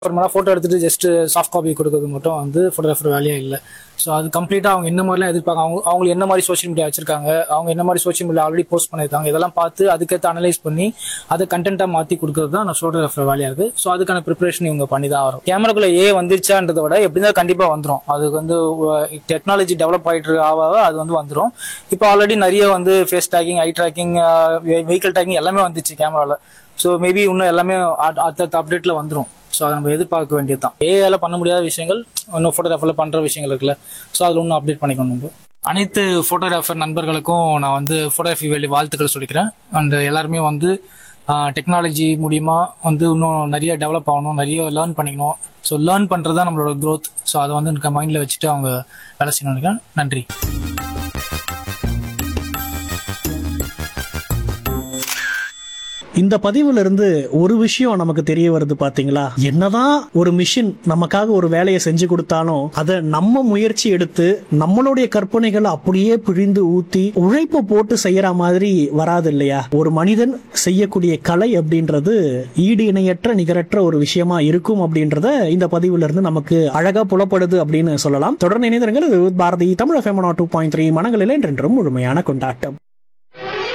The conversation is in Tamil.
அப்புறமா ஃபோட்டோ எடுத்துட்டு ஜஸ்ட் சாஃப்ட் காப்பி கொடுக்கறது மட்டும் வந்து ஃபோட்டோகிராஃபர் வேலையே இல்லை ஸோ அது கம்ப்ளீட்டாக அவங்க என்ன மாதிரிலாம் எதிர்பார்க்க அவங்க அவங்க என்ன மாதிரி சோஷியல் மீடியா வச்சிருக்காங்க அவங்க என்ன மாதிரி சோஷியல் மீடியா ஆல்ரெடி போஸ்ட் பண்ணியிருக்காங்க இதெல்லாம் பார்த்து அதுக்கேற்ற அனலைஸ் பண்ணி அதை கண்டென்ட்டாக மாற்றி கொடுக்கறது தான் நான் ஃபோட்டோகிராஃபர் வேலையாக இருக்குது ஸோ அதுக்கான ப்ரிப்பரேஷன் இவங்க பண்ணி தான் வரும் கேமராக்குள்ள ஏ வந்துருச்சான்றதை விட எப்படி தான் கண்டிப்பாக வந்துடும் அதுக்கு வந்து டெக்னாலஜி டெவலப் ஆகிட்டு ஆக ஆக அது வந்து வந்துடும் இப்போ ஆல்ரெடி நிறைய வந்து face tagging eye tracking vehicle tagging எல்லாமே வந்துச்சு கேமராவில் ஸோ மேபி இன்னும் எல்லாமே அட்- அடுத்தடுத்த அப்டேட்டில் வந்துடும் ஸோ அதை நம்ம எதிர்பார்க்க வேண்டியது தான் ஏஐல பண்ண முடியாத விஷயங்கள் இன்னும் ஃபோட்டோகிராஃபரில் பண்ணுற விஷயங்கள் இருக்குல்ல ஸோ அதில் இன்னும் அப்டேட் பண்ணிக்கணும் நம்ம அனைத்து ஃபோட்டோகிராஃபர் நண்பர்களுக்கும் நான் வந்து ஃபோட்டோகிராஃபி வேலி வாழ்த்துக்கள் சொல்லிக்கிறேன் அண்ட் எல்லாருமே வந்து டெக்னாலஜி மூலியமா வந்து இன்னும் நிறைய டெவலப் ஆகணும் நிறைய லேர்ன் பண்ணிக்கணும் ஸோ லேர்ன் பண்ணுறது தான் நம்மளோட growth ஸோ அதை வந்து எனக்கு மைண்டில் வச்சுட்டு அவங்க வேலை செய்யணும் நினைக்கிறேன் நன்றி இந்த பதிவுல இருந்து ஒரு விஷயம் நமக்கு தெரிய வருது பாத்தீங்களா என்னதான் ஒரு மிஷின் நமக்காக ஒரு வேலையை செஞ்சு கொடுத்தாலும் அதை நம்ம முயற்சி எடுத்து நம்மளுடைய கற்பனைகளை அப்படியே பிழிந்து ஊத்தி உழைப்பு போட்டு செய்யற மாதிரி வராது இல்லையா ஒரு மனிதன் செய்யக்கூடிய கலை அப்படின்றது ஈடு இணையற்ற நிகரற்ற ஒரு விஷயமா இருக்கும் அப்படின்றத இந்த பதிவுல இருந்து நமக்கு அழகா புலப்படுது அப்படின்னு சொல்லலாம் தொடர்ந்து இணைந்திருங்கள் இது Bharati Tamil FM two point three மனங்களில் என்றென்றும் முழுமையான கொண்டாட்டம்